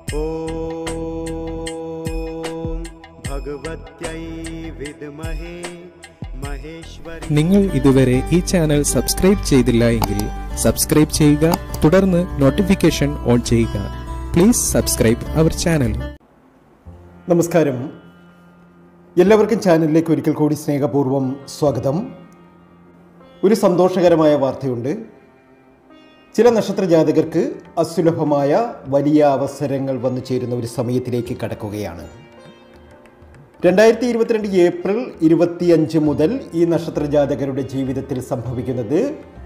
ॐ भगवत्यै विद्महे महेश्वरी നിങ്ങൾ ഇതുവരെ ഈ ചാനൽ സബ്സ്ക്രൈബ് ചെയ്തില്ല എങ്കിൽ സബ്സ്ക്രൈബ് ചെയ്യുക തുടർന്ന് നോട്ടിഫിക്കേഷൻ ഓൺ ചെയ്യുക പ്ലീസ് സബ്സ്ക്രൈബ് അവർ ചാനൽ നമസ്കാരം എല്ലാവർക്കും ചാനലിലേക്ക് ഒരിക്കൽ കൂടി സ്നേഹപൂർവ്വം സ്വാഗതം ഒരു സന്തോഷകരമായ വാർത്തയുണ്ട് ചില നക്ഷത്ര ജാതകർക്ക് അസുലഭമായ വലിയ അവസരങ്ങൾ വന്നു ചേരുന്ന ഒരു സമയത്തിലേക്ക് കടക്കുകയാണ് രണ്ടായിരത്തി ഇരുപത്തിരണ്ട് ഏപ്രിൽ ഇരുപത്തിയഞ്ച് മുതൽ ഈ നക്ഷത്ര ജാതകരുടെ ജീവിതത്തിൽ സംഭവിക്കുന്നത്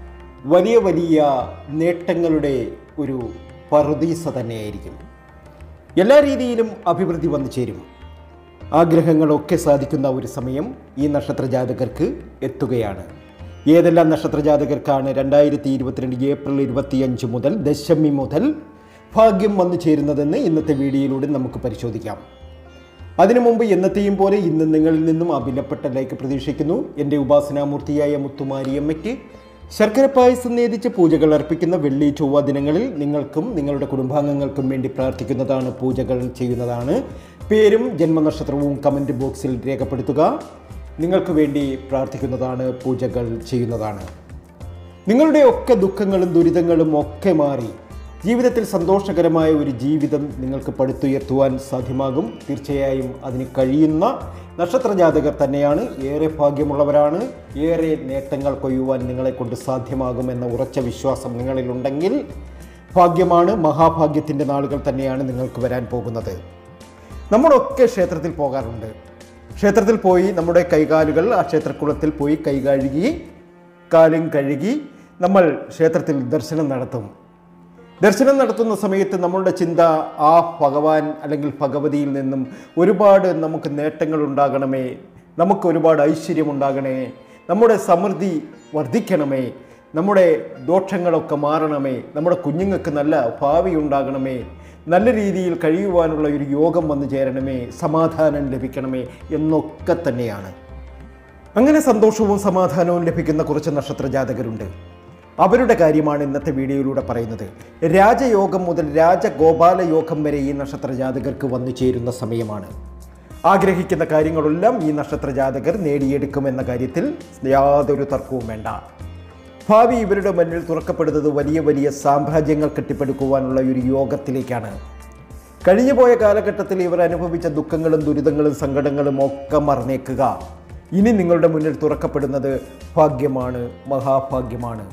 വലിയ വലിയ നേട്ടങ്ങളുടെ ഒരു പറുദീസ തന്നെയായിരിക്കും എല്ലാ രീതിയിലും അഭിവൃദ്ധി വന്നു ചേരും ആഗ്രഹങ്ങളൊക്കെ സാധിക്കുന്ന ഒരു സമയം ഈ നക്ഷത്ര ജാതകർക്ക് എത്തുകയാണ് ഏതെല്ലാം നക്ഷത്ര ജാതകർക്കാണ് രണ്ടായിരത്തി ഇരുപത്തിരണ്ട് ഏപ്രിൽ ഇരുപത്തിയഞ്ച് മുതൽ ദശമി മുതൽ ഭാഗ്യം വന്നു ചേരുന്നതെന്ന് ഇന്നത്തെ വീഡിയോയിലൂടെ നമുക്ക് പരിശോധിക്കാം അതിനു മുമ്പ് എന്നത്തെയും പോലെ ഇന്ന് നിങ്ങളിൽ നിന്നും ആ വിലപ്പെട്ട ലൈക്ക് പ്രതീക്ഷിക്കുന്നു എൻ്റെ ഉപാസനാമൂർത്തിയായ മുത്തുമാരിയമ്മയ്ക്ക് ശർക്കര പായസം നേതിച്ച് പൂജകൾ അർപ്പിക്കുന്ന വെള്ളി ചൊവ്വ ദിനങ്ങളിൽ നിങ്ങൾക്കും നിങ്ങളുടെ കുടുംബാംഗങ്ങൾക്കും വേണ്ടി പ്രാർത്ഥിക്കുന്നതാണ് പൂജകൾ ചെയ്യുന്നതാണ് പേരും ജന്മനക്ഷത്രവും കമൻറ്റ് ബോക്സിൽ രേഖപ്പെടുത്തുക നിങ്ങൾക്ക് വേണ്ടി പ്രാർത്ഥിക്കുന്നതാണ് പൂജകൾ ചെയ്യുന്നതാണ് നിങ്ങളുടെ ഒക്കെ ദുഃഖങ്ങളും ദുരിതങ്ങളും ഒക്കെ മാറി ജീവിതത്തിൽ സന്തോഷകരമായ ഒരു ജീവിതം നിങ്ങൾക്ക് പടുത്തുയർത്തുവാൻ സാധ്യമാകും തീർച്ചയായും അതിന് കഴിയുന്ന നക്ഷത്ര ജാതകർ തന്നെയാണ് ഏറെ ഭാഗ്യമുള്ളവരാണ് ഏറെ നേട്ടങ്ങൾ കൊയ്യുവാൻ നിങ്ങളെ കൊണ്ട് സാധ്യമാകുമെന്ന ഉറച്ച വിശ്വാസം നിങ്ങളിലുണ്ടെങ്കിൽ ഭാഗ്യമാണ് മഹാഭാഗ്യത്തിൻ്റെ നാളുകൾ തന്നെയാണ് നിങ്ങൾക്ക് വരാൻ പോകുന്നത് നമ്മളൊക്കെ ക്ഷേത്രത്തിൽ പോകാറുണ്ട് ക്ഷേത്രത്തിൽ പോയി നമ്മുടെ കൈകാലുകൾ ആ ക്ഷേത്രക്കുളത്തിൽ പോയി കൈ കഴുകി കാലും കഴുകി നമ്മൾ ക്ഷേത്രത്തിൽ ദർശനം നടത്തും ദർശനം നടത്തുന്ന സമയത്ത് നമ്മളുടെ ചിന്ത ആ ഭഗവാൻ അല്ലെങ്കിൽ ഭഗവതിയിൽ നിന്നും ഒരുപാട് നമുക്ക് നേട്ടങ്ങൾ ഉണ്ടാകണമേ നമുക്ക് ഒരുപാട് ഐശ്വര്യം ഉണ്ടാകണേ നമ്മുടെ സമൃദ്ധി വർദ്ധിക്കണമേ നമ്മുടെ ദോഷങ്ങളൊക്കെ മാറണമേ നമ്മുടെ കുഞ്ഞുങ്ങൾക്ക് നല്ല ഭാവി ഉണ്ടാകണമേ നല്ല രീതിയിൽ കഴിയുവാനുള്ള ഒരു യോഗം വന്നു ചേരണമേ സമാധാനം ലഭിക്കണമേ എന്നൊക്കെ തന്നെയാണ് അങ്ങനെ സന്തോഷവും സമാധാനവും ലഭിക്കുന്ന കുറച്ച് നക്ഷത്ര ജാതകരുണ്ട് അവരുടെ കാര്യമാണ് ഇന്നത്തെ വീഡിയോയിലൂടെ പറയുന്നത് രാജയോഗം മുതൽ രാജഗോപാല യോഗം വരെ ഈ നക്ഷത്ര ജാതകർക്ക് വന്നു ചേരുന്ന സമയമാണ് ആഗ്രഹിക്കുന്ന കാര്യങ്ങളെല്ലാം ഈ നക്ഷത്ര ജാതകർ നേടിയെടുക്കുമെന്ന കാര്യത്തിൽ യാതൊരു തർക്കവും വേണ്ട ഭാവി ഇവരുടെ മുന്നിൽ തുറക്കപ്പെടുന്നത് വലിയ വലിയ സാമ്രാജ്യങ്ങൾ കെട്ടിപ്പടുക്കുവാനുള്ള ഒരു യോഗത്തിലേക്കാണ് കഴിഞ്ഞുപോയ കാലഘട്ടത്തിൽ ഇവർ അനുഭവിച്ച ദുഃഖങ്ങളും ദുരിതങ്ങളും സങ്കടങ്ങളും ഒക്കെ മറന്നേക്കുക ഇനി നിങ്ങളുടെ മുന്നിൽ തുറക്കപ്പെടുന്നത് ഭാഗ്യമാണ് മഹാഭാഗ്യമാണ്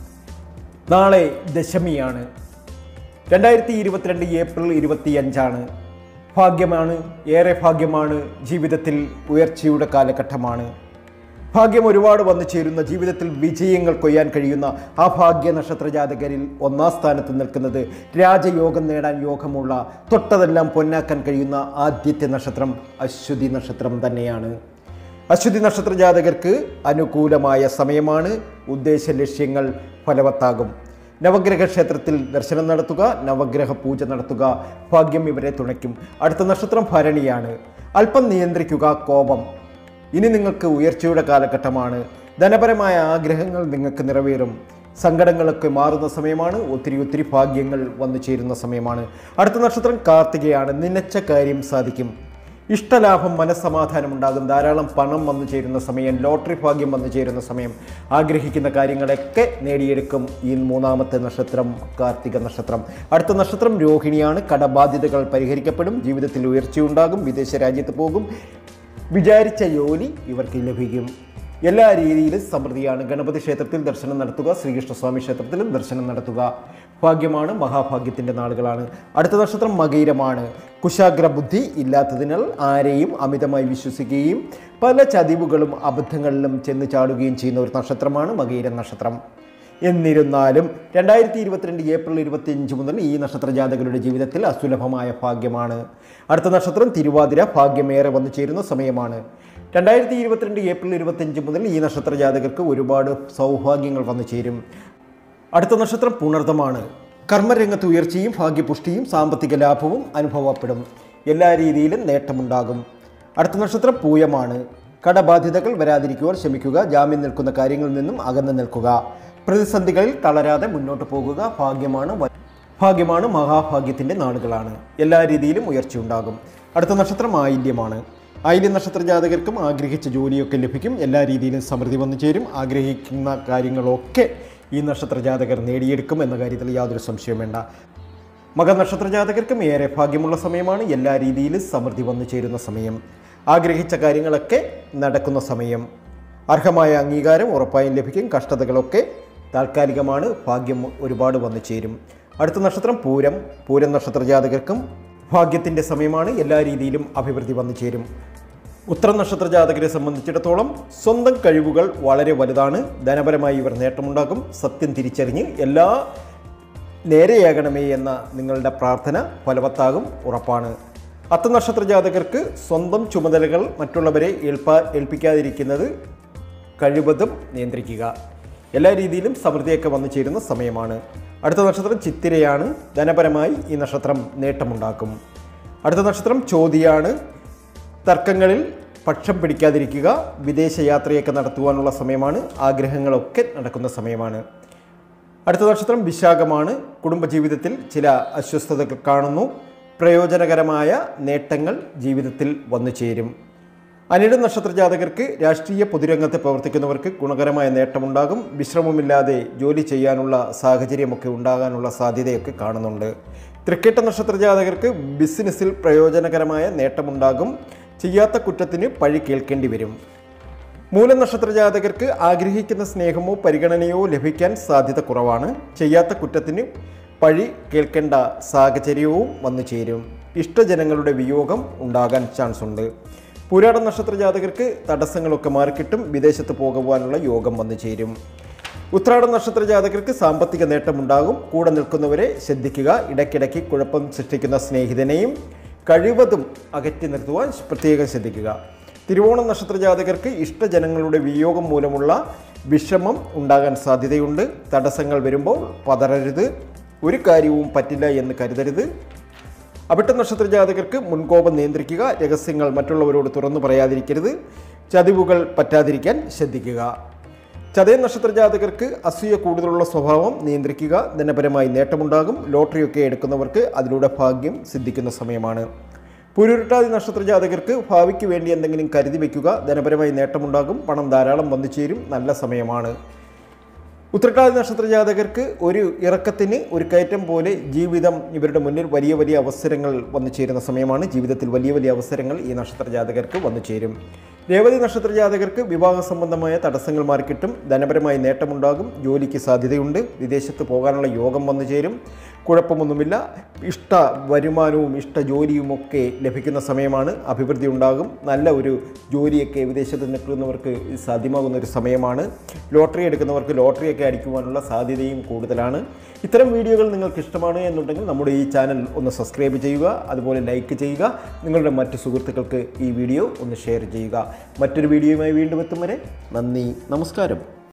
നാളെ ദശമിയാണ് രണ്ടായിരത്തി ഇരുപത്തിരണ്ട് ഏപ്രിൽ ഇരുപത്തിയഞ്ചാണ് ഭാഗ്യമാണ് ഏറെ ഭാഗ്യമാണ് ജീവിതത്തിൽ ഉയർച്ചയുടെ കാലഘട്ടമാണ് ഭാഗ്യം ഒരുപാട് വന്നു ചേരുന്ന ജീവിതത്തിൽ വിജയങ്ങൾ കൊയ്യാൻ കഴിയുന്ന ആ ഭാഗ്യ നക്ഷത്ര ജാതകരിൽ ഒന്നാം സ്ഥാനത്ത് നിൽക്കുന്നത് രാജയോഗം നേടാൻ യോഗമുള്ള തൊട്ടതെല്ലാം പൊന്നാക്കാൻ കഴിയുന്ന ആദ്യത്തെ നക്ഷത്രം അശ്വതി നക്ഷത്രം തന്നെയാണ് അശ്വതി നക്ഷത്ര ജാതകർക്ക് അനുകൂലമായ സമയമാണ് ഉദ്ദേശ ലക്ഷ്യങ്ങൾ ഫലവത്താകും നവഗ്രഹ ക്ഷേത്രത്തിൽ ദർശനം നടത്തുക നവഗ്രഹ പൂജ നടത്തുക ഭാഗ്യം ഇവരെ തുണയ്ക്കും അടുത്ത നക്ഷത്രം ഭരണിയാണ് അല്പം നിയന്ത്രിക്കുക കോപം ഇനി നിങ്ങൾക്ക് ഉയർച്ചയുടെ കാലഘട്ടമാണ് ധനപരമായ ആഗ്രഹങ്ങൾ നിങ്ങൾക്ക് നിറവേറും സങ്കടങ്ങളൊക്കെ മാറുന്ന സമയമാണ് ഒത്തിരി ഒത്തിരി ഭാഗ്യങ്ങൾ വന്നു ചേരുന്ന സമയമാണ് അടുത്ത നക്ഷത്രം കാർത്തികയാണ് നനച്ച കാര്യം സാധിക്കും ഇഷ്ടലാഭം മനസ്സമാധാനം ഉണ്ടാകും ധാരാളം പണം വന്നു ചേരുന്ന സമയം ലോട്ടറി ഭാഗ്യം വന്നു ചേരുന്ന സമയം ആഗ്രഹിക്കുന്ന കാര്യങ്ങളൊക്കെ നേടിയെടുക്കും ഈ മൂന്നാമത്തെ നക്ഷത്രം കാർത്തിക നക്ഷത്രം അടുത്ത നക്ഷത്രം രോഹിണിയാണ് കടബാധ്യതകൾ പരിഹരിക്കപ്പെടും ജീവിതത്തിൽ ഉയർച്ചയുണ്ടാകും വിദേശ രാജ്യത്ത് പോകും വിചാരിച്ച ജോലി ഇവർക്ക് ലഭിക്കും എല്ലാ രീതിയിലും സമൃദ്ധിയാണ് ഗണപതി ക്ഷേത്രത്തിൽ ദർശനം നടത്തുക ശ്രീകൃഷ്ണസ്വാമി ക്ഷേത്രത്തിലും ദർശനം നടത്തുക ഭാഗ്യമാണ് മഹാഭാഗ്യത്തിൻ്റെ നാളുകളാണ് അടുത്ത നക്ഷത്രം മകീരമാണ് കുശാഗ്ര ബുദ്ധി ഇല്ലാത്തതിനാൽ ആരെയും അമിതമായി വിശ്വസിക്കുകയും പല ചതിവുകളും അബദ്ധങ്ങളിലും ചെന്ന് ചാടുകയും ചെയ്യുന്ന ഒരു നക്ഷത്രമാണ് മകീര നക്ഷത്രം എന്നിരുന്നാലും രണ്ടായിരത്തി ഇരുപത്തിരണ്ട് ഏപ്രിൽ ഇരുപത്തിയഞ്ച് മുതൽ ഈ നക്ഷത്ര ജാതകരുടെ ജീവിതത്തിൽ അസുലഭമായ ഭാഗ്യമാണ് അടുത്ത നക്ഷത്രം തിരുവാതിര ഭാഗ്യമേറെ വന്നു ചേരുന്ന സമയമാണ് രണ്ടായിരത്തി ഇരുപത്തിരണ്ട് ഏപ്രിൽ ഇരുപത്തിയഞ്ച് മുതൽ ഈ നക്ഷത്ര ജാതകർക്ക് ഒരുപാട് സൗഭാഗ്യങ്ങൾ വന്നു ചേരും അടുത്ത നക്ഷത്രം പുണർതമാണ് കർമ്മരംഗത്ത് ഉയർച്ചയും ഭാഗ്യപുഷ്ടിയും സാമ്പത്തിക ലാഭവും അനുഭവപ്പെടും എല്ലാ രീതിയിലും നേട്ടമുണ്ടാകും അടുത്ത നക്ഷത്രം പൂയമാണ് കടബാധ്യതകൾ വരാതിരിക്കുവാൻ ശ്രമിക്കുക ജാമ്യം നിൽക്കുന്ന കാര്യങ്ങളിൽ നിന്നും അകന്നു നിൽക്കുക പ്രതിസന്ധികളിൽ തളരാതെ മുന്നോട്ട് പോകുക ഭാഗ്യമാണ് വ- ഭാഗ്യമാണ് മഹാഭാഗ്യത്തിൻ്റെ നാളുകളാണ് എല്ലാ രീതിയിലും ഉയർച്ചയുണ്ടാകും അടുത്ത നക്ഷത്രം ആയില്യമാണ് ആയില്യ നക്ഷത്ര ജാതകർക്കും ആഗ്രഹിച്ച ജോലിയൊക്കെ ലഭിക്കും എല്ലാ രീതിയിലും സമൃദ്ധി വന്നു ചേരും ആഗ്രഹിക്കുന്ന കാര്യങ്ങളൊക്കെ ഈ നക്ഷത്ര ജാതകർ നേടിയെടുക്കും എന്ന കാര്യത്തിൽ യാതൊരു സംശയവും വേണ്ട മകനക്ഷത്ര ജാതകർക്കും ഏറെ ഭാഗ്യമുള്ള സമയമാണ് എല്ലാ രീതിയിലും സമൃദ്ധി വന്നു ചേരുന്ന സമയം ആഗ്രഹിച്ച കാര്യങ്ങളൊക്കെ നടക്കുന്ന സമയം അർഹമായ അംഗീകാരം ഉറപ്പായും ലഭിക്കും കഷ്ടതകളൊക്കെ താൽക്കാലികമാണ് ഭാഗ്യം ഒരുപാട് വന്നു ചേരും അടുത്ത നക്ഷത്രം പൂരം പൂരം നക്ഷത്ര ജാതകർക്കും ഭാഗ്യത്തിൻ്റെ സമയമാണ് എല്ലാ രീതിയിലും അഭിവൃദ്ധി വന്നു ചേരും ഉത്തര നക്ഷത്ര ജാതകരെ സംബന്ധിച്ചിടത്തോളം സ്വന്തം കഴിവുകൾ വളരെ വലുതാണ് ധനപരമായി ഇവർ നേട്ടമുണ്ടാക്കും സത്യം തിരിച്ചറിഞ്ഞ് എല്ലാ നേരെയാകണമേ എന്ന നിങ്ങളുടെ പ്രാർത്ഥന ഫലവത്താകും ഉറപ്പാണ് അത്ത നക്ഷത്ര ജാതകർക്ക് സ്വന്തം ചുമതലകൾ മറ്റുള്ളവരെ ഏൽപ്പ ഏൽപ്പിക്കാതിരിക്കുന്നത് കഴിവതും നിയന്ത്രിക്കുക എല്ലാ രീതിയിലും സമൃദ്ധിയൊക്കെ വന്നു ചേരുന്ന സമയമാണ് അടുത്ത നക്ഷത്രം ചിത്തിരയാണ് ധനപരമായി ഈ നക്ഷത്രം നേട്ടമുണ്ടാക്കും അടുത്ത നക്ഷത്രം ചോതിയാണ് തർക്കങ്ങളിൽ പക്ഷം പിടിക്കാതിരിക്കുക വിദേശ യാത്രയൊക്കെ നടത്തുവാനുള്ള സമയമാണ് ആഗ്രഹങ്ങളൊക്കെ നടക്കുന്ന സമയമാണ് അടുത്ത നക്ഷത്രം വിശാഖമാണ് കുടുംബജീവിതത്തിൽ ചില അസ്വസ്ഥതകൾ കാണുന്നു പ്രയോജനകരമായ നേട്ടങ്ങൾ ജീവിതത്തിൽ വന്നു ചേരും അനിട നക്ഷത്ര ജാതകർക്ക് രാഷ്ട്രീയ പൊതുരംഗത്ത് പ്രവർത്തിക്കുന്നവർക്ക് ഗുണകരമായ നേട്ടമുണ്ടാകും വിശ്രമമില്ലാതെ ജോലി ചെയ്യാനുള്ള സാഹചര്യമൊക്കെ ഉണ്ടാകാനുള്ള സാധ്യതയൊക്കെ കാണുന്നുണ്ട് തൃക്കേട്ട നക്ഷത്ര ജാതകർക്ക് ബിസിനസ്സിൽ പ്രയോജനകരമായ നേട്ടമുണ്ടാകും ചെയ്യാത്ത കുറ്റത്തിന് പഴി കേൾക്കേണ്ടി വരും മൂലനക്ഷത്ര ജാതകർക്ക് ആഗ്രഹിക്കുന്ന സ്നേഹമോ പരിഗണനയോ ലഭിക്കാൻ സാധ്യത കുറവാണ് ചെയ്യാത്ത കുറ്റത്തിന് പഴി കേൾക്കേണ്ട സാഹചര്യവും വന്നു ചേരും ഇഷ്ടജനങ്ങളുടെ വിയോഗം ഉണ്ടാകാൻ ചാൻസ് ഉണ്ട് പുരാട നക്ഷത്ര ജാതകർക്ക് തടസ്സങ്ങളൊക്കെ മാറിക്കിട്ടും വിദേശത്ത് പോകുവാനുള്ള യോഗം വന്നു ചേരും ഉത്രാട നക്ഷത്ര ജാതകർക്ക് സാമ്പത്തിക നേട്ടമുണ്ടാകും കൂടെ നിൽക്കുന്നവരെ ശ്രദ്ധിക്കുക ഇടയ്ക്കിടയ്ക്ക് കുഴപ്പം സൃഷ്ടിക്കുന്ന സ്നേഹിതനെയും കഴിവതും അകറ്റി നിർത്തുവാൻ പ്രത്യേകം ശ്രദ്ധിക്കുക തിരുവോണം നക്ഷത്ര ജാതകർക്ക് ഇഷ്ടജനങ്ങളുടെ വിയോഗം മൂലമുള്ള വിഷമം ഉണ്ടാകാൻ സാധ്യതയുണ്ട് തടസ്സങ്ങൾ വരുമ്പോൾ പതറരുത് ഒരു കാര്യവും പറ്റില്ല എന്ന് കരുതരുത് അവിട്ട നക്ഷത്ര ജാതകർക്ക് മുൻകോപം നിയന്ത്രിക്കുക രഹസ്യങ്ങൾ മറ്റുള്ളവരോട് തുറന്നു പറയാതിരിക്കരുത് ചതിവുകൾ പറ്റാതിരിക്കാൻ ശ്രദ്ധിക്കുക ചതയ നക്ഷത്ര ജാതകർക്ക് അസൂയ കൂടുതലുള്ള സ്വഭാവം നിയന്ത്രിക്കുക ധനപരമായി നേട്ടമുണ്ടാകും ലോട്ടറിയൊക്കെ എടുക്കുന്നവർക്ക് അതിലൂടെ ഭാഗ്യം സിദ്ധിക്കുന്ന സമയമാണ് പുരുരുട്ടാതി നക്ഷത്ര ജാതകർക്ക് ഭാവിക്ക് വേണ്ടി എന്തെങ്കിലും കരുതി വയ്ക്കുക ധനപരമായി നേട്ടമുണ്ടാകും പണം ധാരാളം വന്നു ചേരും നല്ല സമയമാണ് ഉത്രട്ടാതി നക്ഷത്ര ജാതകർക്ക് ഒരു ഇറക്കത്തിന് ഒരു കയറ്റം പോലെ ജീവിതം ഇവരുടെ മുന്നിൽ വലിയ വലിയ അവസരങ്ങൾ വന്നു ചേരുന്ന സമയമാണ് ജീവിതത്തിൽ വലിയ വലിയ അവസരങ്ങൾ ഈ നക്ഷത്ര ജാതകർക്ക് വന്നു ചേരും രേവതി നക്ഷത്ര ജാതകർക്ക് വിവാഹ സംബന്ധമായ തടസ്സങ്ങൾ മാറിക്കിട്ടും ധനപരമായി നേട്ടമുണ്ടാകും ജോലിക്ക് സാധ്യതയുണ്ട് വിദേശത്ത് പോകാനുള്ള യോഗം വന്നു ചേരും കുഴപ്പമൊന്നുമില്ല ഇഷ്ട വരുമാനവും ഇഷ്ട ജോലിയുമൊക്കെ ലഭിക്കുന്ന സമയമാണ് അഭിവൃദ്ധി ഉണ്ടാകും നല്ല ഒരു ജോലിയൊക്കെ വിദേശത്ത് നിൽക്കുന്നവർക്ക് സാധ്യമാകുന്ന ഒരു സമയമാണ് ലോട്ടറി എടുക്കുന്നവർക്ക് ലോട്ടറിയൊക്കെ അടിക്കുവാനുള്ള സാധ്യതയും കൂടുതലാണ് ഇത്തരം വീഡിയോകൾ നിങ്ങൾക്ക് ഇഷ്ടമാണ് എന്നുണ്ടെങ്കിൽ നമ്മുടെ ഈ ചാനൽ ഒന്ന് സബ്സ്ക്രൈബ് ചെയ്യുക അതുപോലെ ലൈക്ക് ചെയ്യുക നിങ്ങളുടെ മറ്റ് സുഹൃത്തുക്കൾക്ക് ഈ വീഡിയോ ഒന്ന് ഷെയർ ചെയ്യുക മറ്റൊരു വീഡിയോയുമായി വീണ്ടും എത്തും വരെ നന്ദി നമസ്കാരം